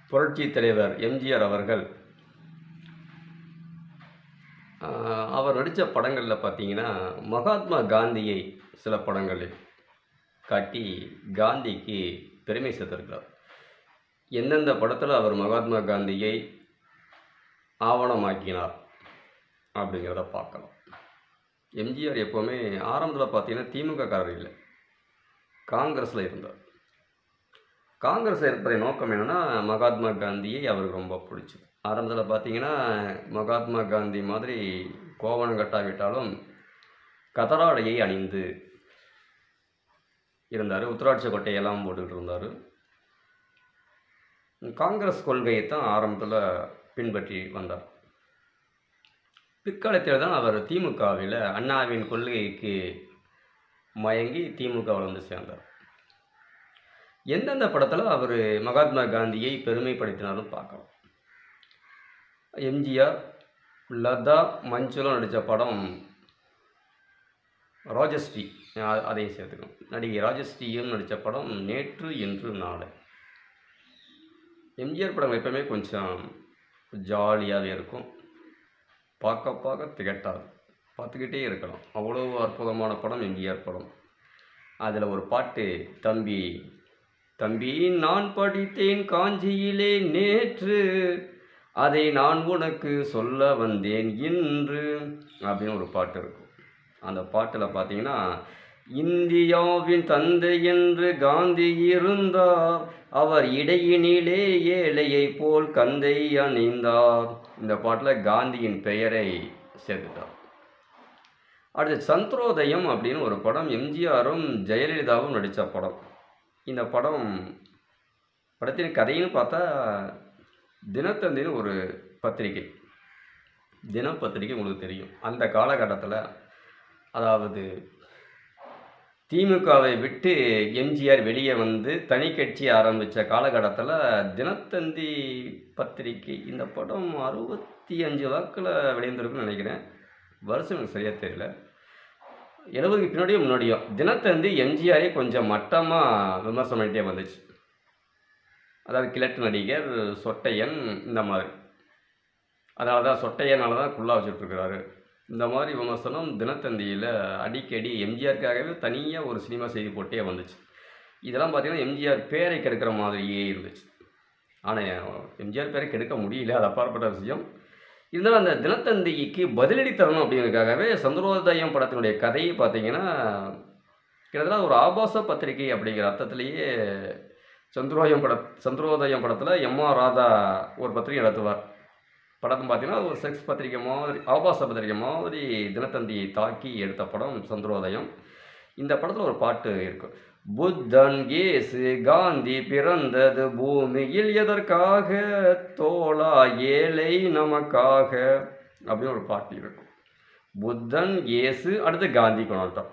புரட்சி தலைவர் எம்ஜிஆர் அவர்கள் ஆஹ், அவர் நடித்த படங்களில் பார்த்தீங்கன்னா மகாத்மா காந்தியை சில படங்களில் காட்டி காந்திக்கு பெருமை சேர்த்திருக்கிறார் எந்தெந்த படத்தில் அவர் மகாத்மா காந்தியை ஆவணமாக்கினார் அப்படிங்கிறத பார்க்கலாம் எம்ஜிஆர் எப்போவுமே ஆரம்பத்தில் பார்த்தீங்கன்னா திமுக காரர் இல்லை காங்கிரஸில் இருந்தார் காங்கிரஸில் இருப்பதை நோக்கம் என்னென்னா மகாத்மா காந்தியை அவருக்கு ரொம்ப பிடிச்சது ஆரம்பத்தில் பார்த்தீங்கன்னா மகாத்மா காந்தி மாதிரி கோவணம் கட்டாவிட்டாலும் கதராடையை அணிந்து இருந்தார் உத்தராட்ச கொட்டையெல்லாம் போட்டுக்கிட்டு இருந்தார் காங்கிரஸ் கொள்கையை தான் ஆரம்பத்தில் பின்பற்றி வந்தார் பிற்காலத்தில் தான் அவர் திமுகவில் அண்ணாவின் கொள்கைக்கு மயங்கி திமுகவில் வந்து சேர்ந்தார் எந்தெந்த படத்தில் அவர் மகாத்மா காந்தியை பெருமைப்படுத்தினாலும் பார்க்கலாம் எம்ஜிஆர் லதா மஞ்சுளம் நடித்த படம் ராஜஸ்ரீ அ- அதையும் சேர்த்துக்கணும் நடிகை ராஜஸ்ரீயும் நடித்த படம் நேற்று இன்று நாளை எம்ஜிஆர் படம் எப்பவுமே கொஞ்சம் ஜாலியாகவே இருக்கும் பார்க்க பார்க்க திகட்டாது பார்த்துக்கிட்டே இருக்கலாம் அவ்வளோ அற்புதமான படம் எம்ஜிஆர் படம் அதில் ஒரு பாட்டு தம்பி தம்பி நான் படித்தேன் காஞ்சியிலே நேற்று அதை நான் உனக்கு சொல்ல வந்தேன் இன்று அப்படின்னு ஒரு பாட்டு இருக்கும் அந்த பாட்டில் பார்த்தீங்கன்னா இந்தியாவின் தந்தை என்று காந்தி இருந்தார் அவர் இடையினிலே ஏழையை போல் கந்தை அணிந்தார் இந்த பாட்டில் காந்தியின் பெயரை சேர்த்துட்டார் அடுத்து சந்திரோதயம் அப்படின்னு ஒரு படம் எம்ஜிஆரும் ஜெயலலிதாவும் நடித்த படம் இந்த படம் படத்தின் கதைன்னு பார்த்தா தினத்தந்தின்னு ஒரு பத்திரிகை தினப்பத்திரிகை உங்களுக்கு தெரியும் அந்த காலகட்டத்தில் அதாவது திமுகவை விட்டு எம்ஜிஆர் வெளியே வந்து தனி கட்சி ஆரம்பித்த காலகட்டத்தில் தினத்தந்தி பத்திரிகை இந்த படம் அறுபத்தி அஞ்சு வாக்கில் வெளியிருந்திருக்குன்னு நினைக்கிறேன் வருஷம் எனக்கு சரியாக தெரியல எழுபதுக்கு பின்னாடியும் முன்னாடியும் தினத்தந்தி எம்ஜிஆரே கொஞ்சம் மட்டமாக விமர்சனம் பண்ணிட்டே வந்துச்சு அதாவது கிழட்டு நடிகர் சொட்டையன் இந்த மாதிரி அதனால தான் சொட்டையனால தான் குள்ளா வச்சுட்ருக்கிறாரு இந்த மாதிரி விமர்சனம் தினத்தந்தியில் அடிக்கடி எம்ஜிஆருக்காகவே தனியாக ஒரு சினிமா செய்தி போட்டே வந்துச்சு இதெல்லாம் பார்த்தீங்கன்னா எம்ஜிஆர் பேரை கெடுக்கிற மாதிரியே இருந்துச்சு ஆனால் எம்ஜிஆர் பேரை கெடுக்க முடியல அது அப்பாற்பட்ட விஷயம் இருந்தாலும் அந்த தினத்தந்திக்கு பதிலடி தரணும் அப்படிங்கிறதுக்காகவே சந்திரோதயம் படத்தினுடைய கதையை பார்த்தீங்கன்னா கிட்டத்தட்ட ஒரு ஆபாச பத்திரிகை அப்படிங்கிற அர்த்தத்திலேயே சந்திரோதயம் பட சந்திரோதயம் படத்தில் எம்ஆர் ராதா ஒரு பத்திரிகை நடத்துவார் படத்தை பார்த்தீங்கன்னா அது ஒரு செக்ஸ் பத்திரிகை மாதிரி ஆபாச பத்திரிகை மாதிரி தினத்தந்தியை தாக்கி எடுத்த படம் சந்திரோதயம் இந்த படத்தில் ஒரு பாட்டு இருக்கும் புத்தன் இயேசு காந்தி பிறந்தது பூமியில் எதற்காக தோளா ஏழை நமக்காக அப்படின்னு ஒரு பாட்டு இருக்கும் புத்தன் இயேசு அடுத்து காந்தி கொண்டாட்டம்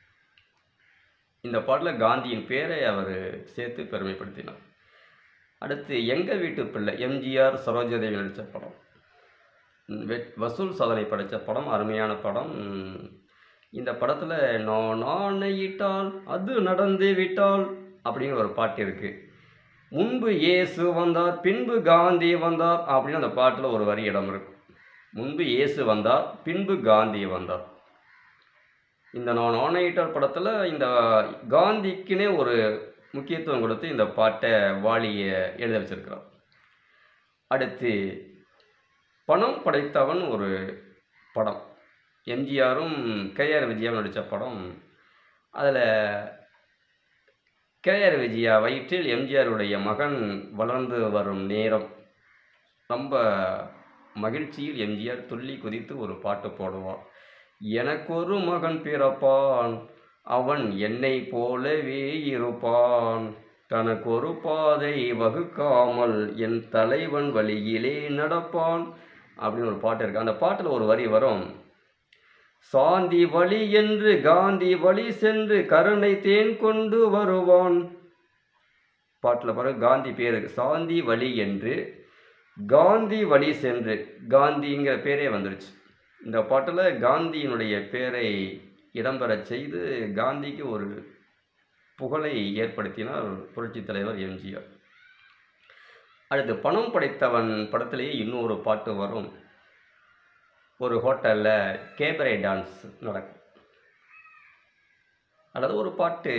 இந்த பாட்டில் காந்தியின் பேரை அவர் சேர்த்து பெருமைப்படுத்தினார் அடுத்து எங்கள் வீட்டு பிள்ளை எம்ஜிஆர் சரோஜாதேவி நடித்த படம் வெ- வசூல் சாதனை படைத்த படம் அருமையான படம் இந்த படத்தில் நான் ஆணையிட்டால் அது நடந்து விட்டால் அப்படின்னு ஒரு பாட்டு இருக்குது முன்பு இயேசு வந்தார் பின்பு காந்தி வந்தார் அப்படின்னு அந்த பாட்டில் ஒரு வரி இடம் இருக்கும் முன்பு இயேசு வந்தார் பின்பு காந்தி வந்தார் இந்த நான் ஆணையிட்டால் படத்தில் இந்த காந்திக்குன்னே ஒரு முக்கியத்துவம் கொடுத்து இந்த பாட்டை வாலியை எழுத வச்சிருக்கிறார் அடுத்து பணம் படைத்தவன் ஒரு படம் எம்ஜிஆரும் கேஆர் விஜயாவும் நடித்த படம் அதில் கேஆர் விஜயா வயிற்றில் எம்ஜிஆருடைய மகன் வளர்ந்து வரும் நேரம் ரொம்ப மகிழ்ச்சியில் எம்ஜிஆர் துள்ளி குதித்து ஒரு பாட்டு போடுவார் எனக்கொரு மகன் பிறப்பான் அவன் என்னை போலவே இருப்பான் தனக்கொரு பாதை வகுக்காமல் என் தலைவன் வழியிலே நடப்பான் அப்படின்னு ஒரு பாட்டு இருக்கு அந்த பாட்டில் ஒரு வரி வரும் சாந்தி வழி என்று காந்தி வழி சென்று கருணை தேன் கொண்டு வருவான் பாட்டில் பாருங்க காந்தி பேரு சாந்தி வழி என்று காந்தி வழி சென்று காந்திங்கிற பேரே வந்துருச்சு இந்த பாட்டில் காந்தியினுடைய பேரை இடம்பெறச் செய்து காந்திக்கு ஒரு புகழை ஏற்படுத்தினார் புரட்சித் தலைவர் எம்ஜிஆர் அடுத்து பணம் படைத்தவன் படத்திலேயே இன்னொரு பாட்டு வரும் ஒரு ஹோட்டலில் கேபரே டான்ஸ் நடக்கும் அல்லது ஒரு பாட்டு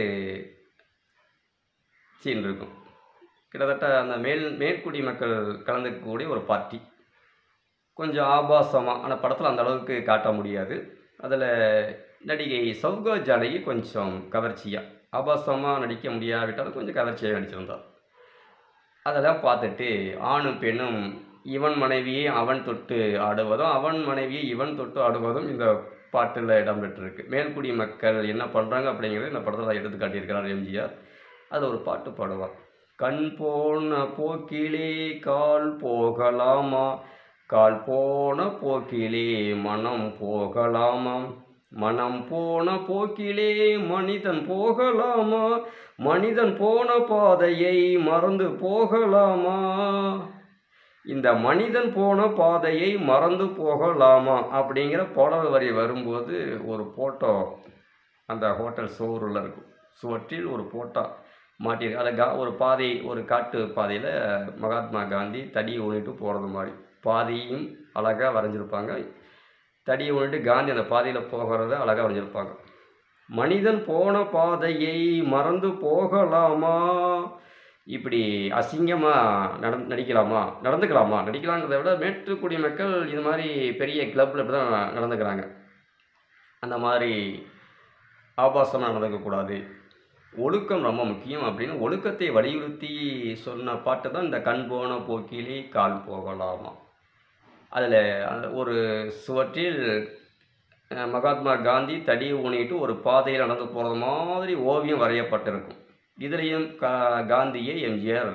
சீன் இருக்கும் கிட்டத்தட்ட அந்த மேல் மேற்குடி மக்கள் கலந்துக்கக்கூடிய ஒரு பார்ட்டி கொஞ்சம் ஆபாசமாக ஆனால் படத்தில் அந்த அளவுக்கு காட்ட முடியாது அதில் நடிகை சௌகா ஜானகி கொஞ்சம் கவர்ச்சியாக ஆபாசமாக நடிக்க முடியாவிட்டாலும் கொஞ்சம் கவர்ச்சியாக நடிச்சிருந்தார் அதெல்லாம் பார்த்துட்டு ஆணும் பெண்ணும் இவன் மனைவியை அவன் தொட்டு ஆடுவதும் அவன் மனைவியை இவன் தொட்டு ஆடுவதும் இந்த பாட்டில் இடம்பெற்றிருக்கு மேல்குடி மக்கள் என்ன பண்ணுறாங்க அப்படிங்கிறது இந்த படத்தில் எடுத்து காட்டியிருக்கிறார் எம்ஜிஆர் அது ஒரு பாட்டு பாடுவார் கண் போன போக்கிலே கால் போகலாமா கால் போன போக்கிலே மனம் போகலாமா மனம் போன போக்கிலே மனிதன் போகலாமா மனிதன் போன பாதையை மறந்து போகலாமா இந்த மனிதன் போன பாதையை மறந்து போகலாமா அப்படிங்கிற பாடல் வரி வரும்போது ஒரு போட்டோ அந்த ஹோட்டல் சுவரில் இருக்கும் சுவற்றில் ஒரு போட்டோ மாட்டியிருக்கு அதை கா ஒரு பாதை ஒரு காட்டு பாதையில் மகாத்மா காந்தி தடியை ஊனிட்டு போகிறது மாதிரி பாதையும் அழகாக வரைஞ்சிருப்பாங்க தடியை ஊனிட்டு காந்தி அந்த பாதையில் போகிறத அழகாக வரைஞ்சிருப்பாங்க மனிதன் போன பாதையை மறந்து போகலாமா இப்படி அசிங்கமாக நட நடிக்கலாமா நடந்துக்கலாமா நடிக்கலாங்கிறத விட மேட்டுக்குடி மக்கள் இது மாதிரி பெரிய கிளப்பில் இப்படி தான் நடந்துக்கிறாங்க அந்த மாதிரி ஆபாசமாக நடந்துக்கக்கூடாது ஒழுக்கம் ரொம்ப முக்கியம் அப்படின்னு ஒழுக்கத்தை வலியுறுத்தி சொன்ன பாட்டு தான் இந்த கண் போன போக்கிலே கால் போகலாமா அதில் ஒரு சுவற்றில் அஹ், மகாத்மா காந்தி தடி ஊனிட்டு ஒரு பாதையில் நடந்து போகிறது மாதிரி ஓவியம் வரையப்பட்டிருக்கும் இதுலேயும் கா காந்தியை எம்ஜிஆர்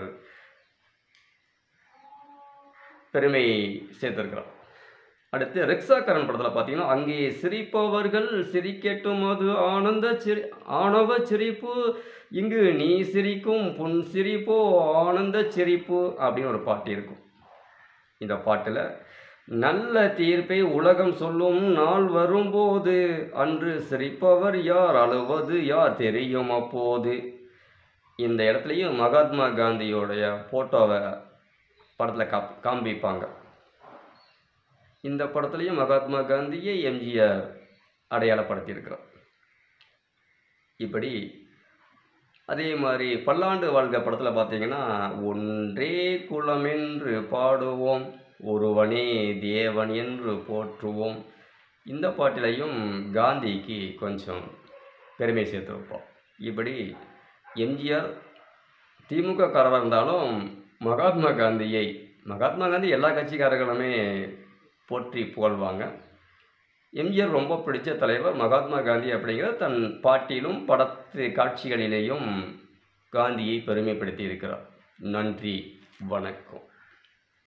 பெருமை சேர்த்திருக்கிறார் அடுத்து ரிக்ஷாக்காரன் படத்தில் பார்த்தீங்கன்னா அங்கே சிரிப்பவர்கள் சிரிக்கட்டும் அது ஆனந்த சிரி ஆணவ சிரிப்பு இங்கு நீ சிரிக்கும் புன் சிரிப்போ ஆனந்த சிரிப்பு அப்படின்னு ஒரு பாட்டு இருக்கும் இந்த பாட்டில் நல்ல தீர்ப்பை உலகம் சொல்லும் நாள் வரும்போது அன்று சிரிப்பவர் யார் அழுவது யார் தெரியும் அப்போது இந்த இடத்துலையும் மகாத்மா காந்தியோடைய ஃபோட்டோவை படத்தில் கா காண்பிப்பாங்க இந்த படத்துலையும் மகாத்மா காந்தியை எம்ஜிஆர் அடையாளப்படுத்தியிருக்கிறார் இப்படி அதே மாதிரி பல்லாண்டு வாழ்க படத்தில் பார்த்தீங்கன்னா ஒன்றே குலமென்று பாடுவோம் ஒருவனே தேவன் என்று போற்றுவோம் இந்த பாட்டிலையும் காந்திக்கு கொஞ்சம் பெருமை சேர்த்து வைப்போம் இப்படி எம்ஜிஆர் திமுக காரராக இருந்தாலும் மகாத்மா காந்தியை மகாத்மா காந்தி எல்லா கட்சிக்காரர்களுமே போற்றி புகழ்வாங்க எம்ஜிஆர் ரொம்ப பிடிச்ச தலைவர் மகாத்மா காந்தி அப்படிங்கிற தன் பாட்டிலும் படத்து காட்சிகளிலேயும் காந்தியை பெருமைப்படுத்தி இருக்கிறார் நன்றி வணக்கம்